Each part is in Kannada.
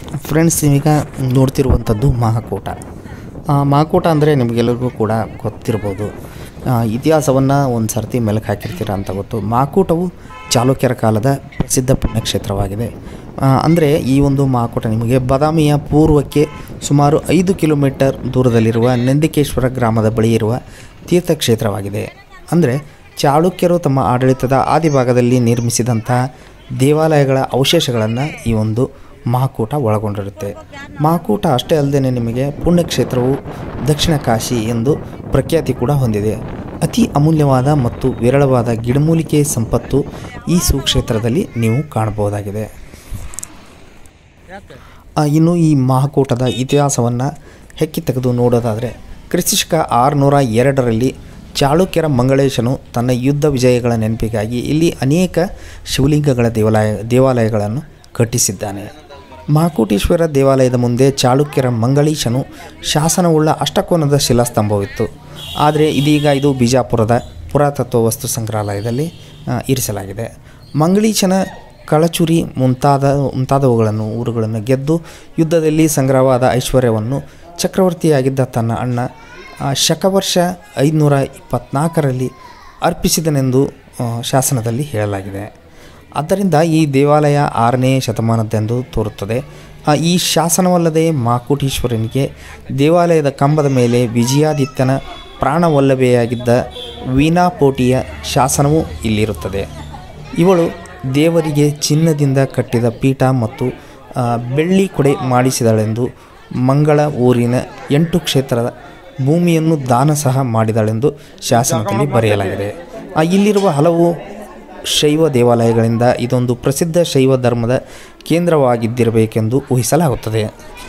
ಫ್ರೆಂಡ್ಸ್ ನೀವೀಗ ನೋಡ್ತಿರುವಂಥದ್ದು ಮಹಾಕೂಟ ಆ, ಮಹಾಕೂಟ ಅಂದರೆ ನಿಮಗೆಲ್ಲರಿಗೂ ಕೂಡ ಗೊತ್ತಿರ್ಬೋದು ಇತಿಹಾಸವನ್ನು ಒಂದು ಸರ್ತಿ ಮೆಲುಕು ಹಾಕಿರ್ತೀರ ಅಂತ ಗೊತ್ತು ಮಹಾಕೂಟವು ಚಾಲುಕ್ಯರ ಕಾಲದ ಪ್ರಸಿದ್ಧ ಪುಣ್ಯಕ್ಷೇತ್ರವಾಗಿದೆ ಅಂದರೆ ಈ ಒಂದು ಮಹಾಕೂಟ ನಿಮಗೆ ಬಾದಾಮಿಯ ಪೂರ್ವಕ್ಕೆ ಸುಮಾರು ಐದು ಕಿಲೋಮೀಟರ್ ದೂರದಲ್ಲಿರುವ ನಂದಿಕೇಶ್ವರ ಗ್ರಾಮದ ಬಳಿ ಇರುವ ತೀರ್ಥಕ್ಷೇತ್ರವಾಗಿದೆ ಅಂದರೆ ಚಾಳುಕ್ಯರು ತಮ್ಮ ಆಡಳಿತದ ಆದಿಭಾಗದಲ್ಲಿ ನಿರ್ಮಿಸಿದಂತಹ ದೇವಾಲಯಗಳ ಅವಶೇಷಗಳನ್ನು ಈ ಒಂದು ಮಹಾಕೂಟ ಒಳಗೊಂಡಿರುತ್ತೆ ಮಹಾಕೂಟ ಅಷ್ಟೇ ಅಲ್ಲದೆ ನಿಮಗೆ ಪುಣ್ಯಕ್ಷೇತ್ರವು ದಕ್ಷಿಣ ಕಾಶಿ ಎಂದು ಪ್ರಖ್ಯಾತಿ ಕೂಡ ಹೊಂದಿದೆ ಅತಿ ಅಮೂಲ್ಯವಾದ ಮತ್ತು ವಿರಳವಾದ ಗಿಡಮೂಲಿಕೆ ಸಂಪತ್ತು ಈ ಸುಕ್ಷೇತ್ರದಲ್ಲಿ ನೀವು ಕಾಣಬಹುದಾಗಿದೆ ಆ, ಇನ್ನು ಈ ಮಹಾಕೂಟದ ಇತಿಹಾಸವನ್ನು ಹೆಕ್ಕಿ ತೆಗೆದು ನೋಡೋದಾದರೆ ಕ್ರಿಸ್ತಶಕ ಆರುನೂರ ಎರಡರಲ್ಲಿ ಚಾಳುಕ್ಯರ ಮಂಗಳೇಶನು ತನ್ನ ಯುದ್ಧ ವಿಜಯಗಳ ನೆನಪಿಗಾಗಿ ಇಲ್ಲಿ ಅನೇಕ ಶಿವಲಿಂಗಗಳ ದೇವಾಲಯ ದೇವಾಲಯಗಳನ್ನು ಕಟ್ಟಿಸಿದ್ದಾನೆ ಮಹಾಕೂಟೇಶ್ವರ ದೇವಾಲಯದ ಮುಂದೆ ಚಾಳುಕ್ಯರ ಮಂಗಳೀಶನು ಶಾಸನವುಳ್ಳ ಅಷ್ಟಕೋನದ ಶಿಲಾಸ್ತಂಭವಿತ್ತು ಆದರೆ ಇದೀಗ ಇದು ಬಿಜಾಪುರದ ಪುರಾತತ್ವ ವಸ್ತು ಸಂಗ್ರಹಾಲಯದಲ್ಲಿ ಆ, ಇರಿಸಲಾಗಿದೆ ಮಂಗಳೀಶನ ಕಳಚುರಿ ಮುಂತಾದ ಮುಂತಾದವುಗಳನ್ನು ಊರುಗಳನ್ನು ಗೆದ್ದು ಯುದ್ಧದಲ್ಲಿ ಸಂಗ್ರಹವಾದ ಐಶ್ವರ್ಯವನ್ನು ಚಕ್ರವರ್ತಿಯಾಗಿದ್ದ ತನ್ನ ಅಣ್ಣ ಆ, ಶಕವರ್ಷ ಐದುನೂರ ಇಪ್ಪತ್ನಾಲ್ಕರಲ್ಲಿ ಅರ್ಪಿಸಿದನೆಂದು ಆ, ಶಾಸನದಲ್ಲಿ ಹೇಳಲಾಗಿದೆ ಆದ್ದರಿಂದ ಈ ದೇವಾಲಯ ಆರನೇ ಶತಮಾನದ್ದೆಂದು ತೋರುತ್ತದೆ ಆ, ಈ ಶಾಸನವಲ್ಲದೆ ಮಾಕುಟೀಶ್ವರನಿಗೆ ದೇವಾಲಯದ ಕಂಬದ ಮೇಲೆ ವಿಜಯಾದಿತ್ಯನ ಪ್ರಾಣವಲ್ಲಭೆಯಾಗಿದ್ದ ವೀಣಾಪೋಟಿಯ ಶಾಸನವೂ ಇಲ್ಲಿರುತ್ತದೆ ಇವಳು ದೇವರಿಗೆ ಚಿನ್ನದಿಂದ ಕಟ್ಟಿದ ಪೀಠ ಮತ್ತು ಆ, ಬೆಳ್ಳಿ ಕೊಡೆ ಮಾಡಿಸಿದಳೆಂದು ಮಂಗಳ ಊರಿನ ಎಂಟು ಕ್ಷೇತ್ರದ ಭೂಮಿಯನ್ನು ದಾನ ಸಹ ಮಾಡಿದಳೆಂದು ಶಾಸನದಲ್ಲಿ ಬರೆಯಲಾಗಿದೆ ಆ, ಇಲ್ಲಿರುವ ಹಲವು ಶೈವ ದೇವಾಲಯಗಳಿಂದ ಇದೊಂದು ಪ್ರಸಿದ್ಧ ಶೈವ ಧರ್ಮದ ಕೇಂದ್ರವಾಗಿದ್ದಿರಬೇಕೆಂದು ಊಹಿಸಲಾಗುತ್ತದೆ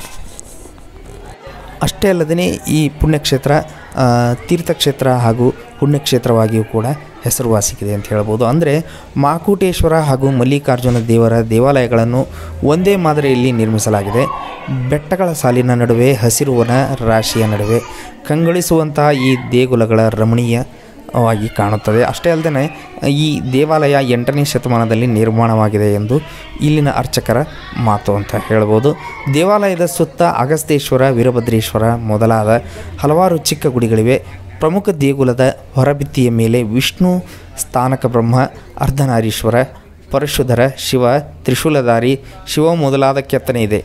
ಅಷ್ಟೇ ಅಲ್ಲದೆ ಈ ಪುಣ್ಯಕ್ಷೇತ್ರ ಆ, ತೀರ್ಥಕ್ಷೇತ್ರ ಹಾಗೂ ಪುಣ್ಯಕ್ಷೇತ್ರವಾಗಿಯೂ ಕೂಡ ಹೆಸರುವಾಸಿಗಿದೆ ಅಂತ ಹೇಳ್ಬೋದು ಅಂದರೆ ಮಾಕೂಟೇಶ್ವರ ಹಾಗೂ ಮಲ್ಲಿಕಾರ್ಜುನ ದೇವರ ದೇವಾಲಯಗಳನ್ನು ಒಂದೇ ಮಾದರಿಯಲ್ಲಿ ನಿರ್ಮಿಸಲಾಗಿದೆ ಬೆಟ್ಟಗಳ ಸಾಲಿನ ನಡುವೆ ಹಸಿರು ವನ ರಾಶಿಯ ನಡುವೆ ಕಂಗೊಳಿಸುವಂತಹ ಈ ದೇಗುಲಗಳ ರಮಣೀಯವಾಗಿ ಕಾಣುತ್ತದೆ ಅಷ್ಟೇ ಅಲ್ಲದೆ ಈ ದೇವಾಲಯ ಎಂಟನೇ ಶತಮಾನದಲ್ಲಿ ನಿರ್ಮಾಣವಾಗಿದೆ ಎಂದು ಇಲ್ಲಿನ ಅರ್ಚಕರ ಮಾತು ಅಂತ ಹೇಳ್ಬೋದು ದೇವಾಲಯದ ಸುತ್ತ ಅಗಸ್ತೇಶ್ವರ ವೀರಭದ್ರೇಶ್ವರ ಮೊದಲಾದ ಹಲವಾರು ಚಿಕ್ಕ ಗುಡಿಗಳಿವೆ ಪ್ರಮುಖ ದೇಗುಲದ ಹೊರಭಿತ್ತಿಯ ಮೇಲೆ ವಿಷ್ಣು ಸ್ಥಾನಕ ಬ್ರಹ್ಮ ಅರ್ಧನಾರೀಶ್ವರ ಪರಶುಧರ ಶಿವ ತ್ರಿಶೂಲಧಾರಿ ಶಿವ ಮೊದಲಾದ ಕೆತ್ತನೆ ಇದೆ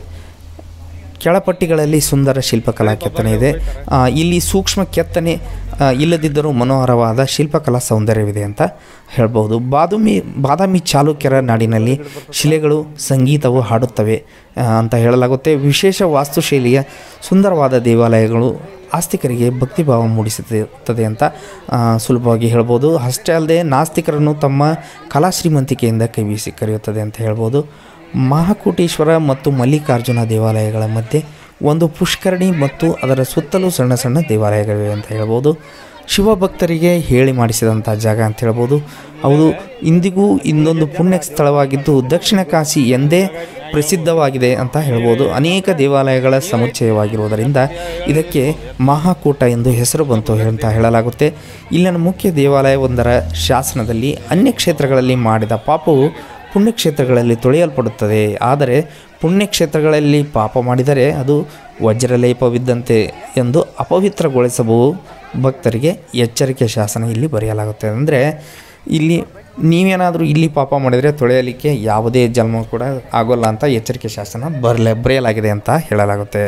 ಕೆಳಪಟ್ಟಿಗಳಲ್ಲಿ ಸುಂದರ ಶಿಲ್ಪಕಲಾ ಕೆತ್ತನೆ ಇದೆ ಆ, ಇಲ್ಲಿ ಸೂಕ್ಷ್ಮ ಕೆತ್ತನೆ ಆ, ಇಲ್ಲದಿದ್ದರೂ ಮನೋಹರವಾದ ಶಿಲ್ಪಕಲಾ ಸೌಂದರ್ಯವಿದೆ ಅಂತ ಹೇಳ್ಬೋದು ಬಾದಾಮಿ ಬಾದಾಮಿ ಚಾಲುಕ್ಯರ ನಾಡಿನಲ್ಲಿ ಶಿಲೆಗಳು ಸಂಗೀತವು ಹಾಡುತ್ತವೆ ಆ, ಅಂತ ಹೇಳಲಾಗುತ್ತೆ ವಿಶೇಷ ವಾಸ್ತುಶೈಲಿಯ ಸುಂದರವಾದ ದೇವಾಲಯಗಳು ಆಸ್ತಿಕರಿಗೆ ಭಕ್ತಿಭಾವ ಮೂಡಿಸುತ್ತದೆ ಅಂತ ಆ, ಸುಲಭವಾಗಿ ಹೇಳ್ಬೋದು ಅಷ್ಟೇ ಅಲ್ಲದೆ ನಾಸ್ತಿಕರನ್ನು ತಮ್ಮ ಕಲಾ ಶ್ರೀಮಂತಿಕೆಯಿಂದ ಕೈಬೀಸಿ ಕರೆಯುತ್ತದೆ ಅಂತ ಹೇಳ್ಬೋದು ಮಹಾಕೂಟೇಶ್ವರ ಮತ್ತು ಮಲ್ಲಿಕಾರ್ಜುನ ದೇವಾಲಯಗಳ ಮಧ್ಯೆ ಒಂದು ಪುಷ್ಕರಣಿ ಮತ್ತು ಅದರ ಸುತ್ತಲೂ ಸಣ್ಣ ಸಣ್ಣ ದೇವಾಲಯಗಳಿವೆ ಅಂತ ಹೇಳ್ಬೋದು ಶಿವಭಕ್ತರಿಗೆ ಹೇಳಿ ಮಾಡಿಸಿದಂಥ ಜಾಗ ಅಂತ ಹೇಳ್ಬೋದು ಹೌದು ಇಂದಿಗೂ ಇನ್ನೊಂದು ಪುಣ್ಯ ಸ್ಥಳವಾಗಿದ್ದು ದಕ್ಷಿಣ ಕಾಶಿ ಎಂದೇ ಪ್ರಸಿದ್ಧವಾಗಿದೆ ಅಂತ ಹೇಳ್ಬೋದು ಅನೇಕ ದೇವಾಲಯಗಳ ಸಮುಚ್ಚಯವಾಗಿರುವುದರಿಂದ ಇದಕ್ಕೆ ಮಹಾಕೂಟ ಎಂದು ಹೆಸರು ಬಂತು ಅಂತ ಹೇಳಲಾಗುತ್ತೆ ಇಲ್ಲಿನ ಮುಖ್ಯ ದೇವಾಲಯವೊಂದರ ಶಾಸನದಲ್ಲಿ ಅನ್ಯ ಕ್ಷೇತ್ರಗಳಲ್ಲಿ ಮಾಡಿದ ಪಾಪವು ಪುಣ್ಯಕ್ಷೇತ್ರಗಳಲ್ಲಿ ತೊಳೆಯಲ್ಪಡುತ್ತದೆ ಆದರೆ ಪುಣ್ಯಕ್ಷೇತ್ರಗಳಲ್ಲಿ ಪಾಪ ಮಾಡಿದರೆ ಅದು ವಜ್ರಲೇಪವಿದ್ದಂತೆ ಎಂದು ಅಪವಿತ್ರಗೊಳಿಸಬಹುದು ಭಕ್ತರಿಗೆ ಎಚ್ಚರಿಕೆ ಶಾಸನ ಇಲ್ಲಿ ಬರೆಯಲಾಗುತ್ತೆ ಅಂದರೆ ಇಲ್ಲಿ ನೀವೇನಾದರೂ ಇಲ್ಲಿ ಪಾಪ ಮಾಡಿದರೆ ತೊಳೆಯಲಿಕ್ಕೆ ಯಾವುದೇ ಜನ್ಮ ಕೂಡ ಆಗೋಲ್ಲ ಅಂತ ಎಚ್ಚರಿಕೆ ಶಾಸನ ಬರಲೇ ಬರೆಯಲಾಗಿದೆ ಅಂತ ಹೇಳಲಾಗುತ್ತೆ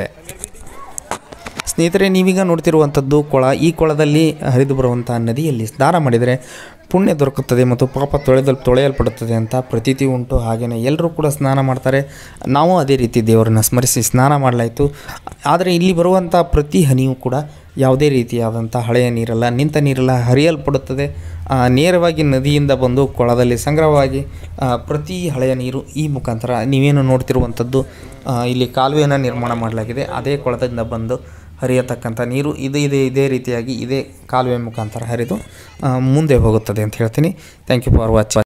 ಸ್ನೇಹಿತರೆ ನೀವೀಗ ನೋಡ್ತಿರುವಂಥದ್ದು ಕೊಳ ಈ ಕೊಳದಲ್ಲಿ ಹರಿದು ಬರುವಂಥ ನದಿಯಲ್ಲಿ ಸ್ನಾನ ಮಾಡಿದರೆ ಪುಣ್ಯ ದೊರಕುತ್ತದೆ ಮತ್ತು ಪಾಪ ತೊಳೆದಲ್ ತೊಳೆಯಲ್ಪಡುತ್ತದೆ ಅಂತ ಪ್ರತೀತಿ ಉಂಟು ಹಾಗೆಯೇ ಎಲ್ಲರೂ ಕೂಡ ಸ್ನಾನ ಮಾಡ್ತಾರೆ ನಾವು ಅದೇ ರೀತಿ ದೇವರನ್ನ ಸ್ಮರಿಸಿ ಸ್ನಾನ ಮಾಡಲಾಯಿತು ಆದರೆ ಇಲ್ಲಿ ಬರುವಂಥ ಪ್ರತಿ ಹನಿಯೂ ಕೂಡ ಯಾವುದೇ ರೀತಿಯಾದಂಥ ಹಳೆಯ ನೀರಲ್ಲ ನಿಂತ ನೀರೆಲ್ಲ ಹರಿಯಲ್ಪಡುತ್ತದೆ ಆ, ನೇರವಾಗಿ ನದಿಯಿಂದ ಬಂದು ಕೊಳದಲ್ಲಿ ಸಂಗ್ರಹವಾಗಿ ಆ, ಪ್ರತಿ ಹಳೆಯ ನೀರು ಈ ಮುಖಾಂತರ ನೀವೇನು ನೋಡ್ತಿರುವಂಥದ್ದು ಆ, ಇಲ್ಲಿ ಕಾಲುವೆಯನ್ನು ನಿರ್ಮಾಣ ಮಾಡಲಾಗಿದೆ ಅದೇ ಕೊಳದಿಂದ ಬಂದು ಹರಿಯತಕ್ಕಂಥ ನೀರು ಇದು ಇದೇ ಇದೇ ರೀತಿಯಾಗಿ ಇದೇ ಕಾಲುವೆ ಮುಖಾಂತರ ಹರಿದು ಆ, ಮುಂದೆ ಹೋಗುತ್ತದೆ ಅಂತ ಹೇಳ್ತೀನಿ ಥ್ಯಾಂಕ್ ಯು ಫಾರ್ ವಾಚಿಂಗ್